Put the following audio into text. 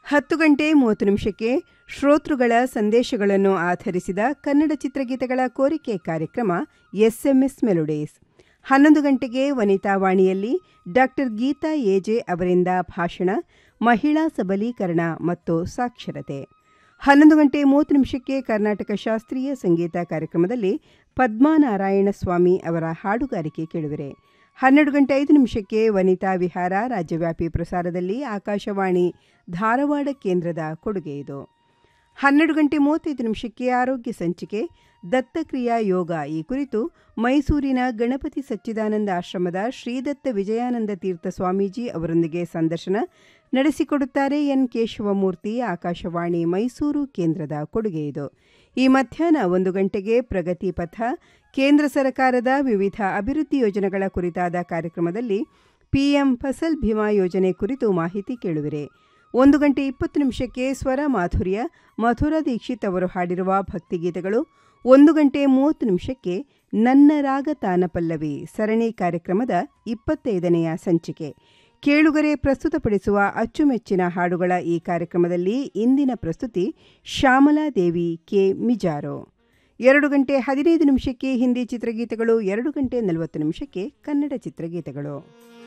ಹತ್ತು ಗಂಟೆ ಮೂವತ್ತು ನಿಮಿಷಕ್ಕೆ ಶ್ರೋತೃಗಳ ಸಂದೇಶಗಳನ್ನು ಆಧರಿಸಿದ ಕನ್ನಡ ಚಿತ್ರಗೀತೆಗಳ ಕೋರಿಕೆ ಕಾರ್ಯಕ್ರಮ ಎಸ್ಎಂಎಸ್ ಮೆಲೋಡೀಸ್ ಹನ್ನೊಂದು ಗಂಟೆಗೆ ವನಿತಾವಾಣಿಯಲ್ಲಿ ಡಾಕ್ಟರ್ ಗೀತಾ ಎಜೆ ಅವರಿಂದ ಭಾಷಣ ಮಹಿಳಾ ಸಬಲೀಕರಣ ಮತ್ತು ಸಾಕ್ಷರತೆ ಹನ್ನೊಂದು ಗಂಟೆ ಮೂವತ್ತು ನಿಮಿಷಕ್ಕೆ ಕರ್ನಾಟಕ ಶಾಸ್ತ್ರೀಯ ಸಂಗೀತ ಕಾರ್ಯಕ್ರಮದಲ್ಲಿ ಪದ್ಮಾನಾರಾಯಣ ಸ್ವಾಮಿ ಅವರ ಹಾಡುಗಾರಿಕೆ ಕೇಳುವಿರೆ ಹನ್ನೆರಡು ಗಂಟೆ ಐದು ನಿಮಿಷಕ್ಕೆ ವನಿತಾ ವಿಹಾರ ರಾಜ್ಯವ್ಯಾಪಿ ಪ್ರಸಾರದಲ್ಲಿ ಆಕಾಶವಾಣಿ ಧಾರವಾಡ ಕೇಂದ್ರದ ಕೊಡುಗೆ ಇದು ಹನ್ನೆರಡು ಗಂಟೆ ಮೂವತ್ತೈದು ನಿಮಿಷಕ್ಕೆ ಆರೋಗ್ಯ ಸಂಚಿಕೆ ದತ್ತಕ್ರಿಯಾ ಯೋಗ ಈ ಕುರಿತು ಮೈಸೂರಿನ ಗಣಪತಿ ಸಚ್ಚಿದಾನಂದ ಆಶ್ರಮದ ಶ್ರೀದತ್ತ ವಿಜಯಾನಂದ ತೀರ್ಥ ಸ್ವಾಮೀಜಿ ಅವರೊಂದಿಗೆ ಸಂದರ್ಶನ ನಡೆಸಿಕೊಡುತ್ತಾರೆ ಎನ್ ಕೇಶವಮೂರ್ತಿ ಆಕಾಶವಾಣಿ ಮೈಸೂರು ಕೇಂದ್ರದ ಕೊಡುಗೆ ಇದು ಈ ಮಧ್ಯಾಹ್ನ ಒಂದು ಗಂಟೆಗೆ ಪ್ರಗತಿ ಪಥ ಕೇಂದ್ರ ಸರ್ಕಾರದ ವಿವಿಧ ಅಭಿವೃದ್ಧಿ ಯೋಜನೆಗಳ ಕುರಿತಾದ ಕಾರ್ಯಕ್ರಮದಲ್ಲಿ ಪಿಎಂ ಫಸಲ್ ಭೀಮಾ ಯೋಜನೆ ಕುರಿತು ಮಾಹಿತಿ ಕೇಳುವಿರೆ ಒಂದು ಗಂಟೆ ಇಪ್ಪತ್ತು ನಿಮಿಷಕ್ಕೆ ಸ್ವರ ಮಾಧುರ್ಯ ಮಧುರಾ ದೀಕ್ಷಿತ್ ಅವರು ಹಾಡಿರುವ ಭಕ್ತಿಗೀತೆಗಳು ಒಂದು ಗಂಟೆ ಮೂವತ್ತು ನಿಮಿಷಕ್ಕೆ ನನ್ನ ರಾಗ ತಾನ ಪಲ್ಲವಿ ಸರಣಿ ಕಾರ್ಯಕ್ರಮದ ಇಪ್ಪತ್ತೈದನೆಯ ಸಂಚಿಕೆ ಕೇಳುಗರೆ ಪ್ರಸ್ತುತಪಡಿಸುವ ಅಚ್ಚುಮೆಚ್ಚಿನ ಹಾಡುಗಳ ಈ ಕಾರ್ಯಕ್ರಮದಲ್ಲಿ ಇಂದಿನ ಪ್ರಸ್ತುತಿ ಶ್ಯಾಮಲಾದೇವಿ ಕೆ ಮಿಜಾರೋ ಎರಡು ಗಂಟೆ ಹದಿನೈದು ನಿಮಿಷಕ್ಕೆ ಹಿಂದಿ ಚಿತ್ರಗೀತೆಗಳು ಎರಡು ಗಂಟೆ ನಲವತ್ತು ನಿಮಿಷಕ್ಕೆ ಕನ್ನಡ ಚಿತ್ರಗೀತೆಗಳು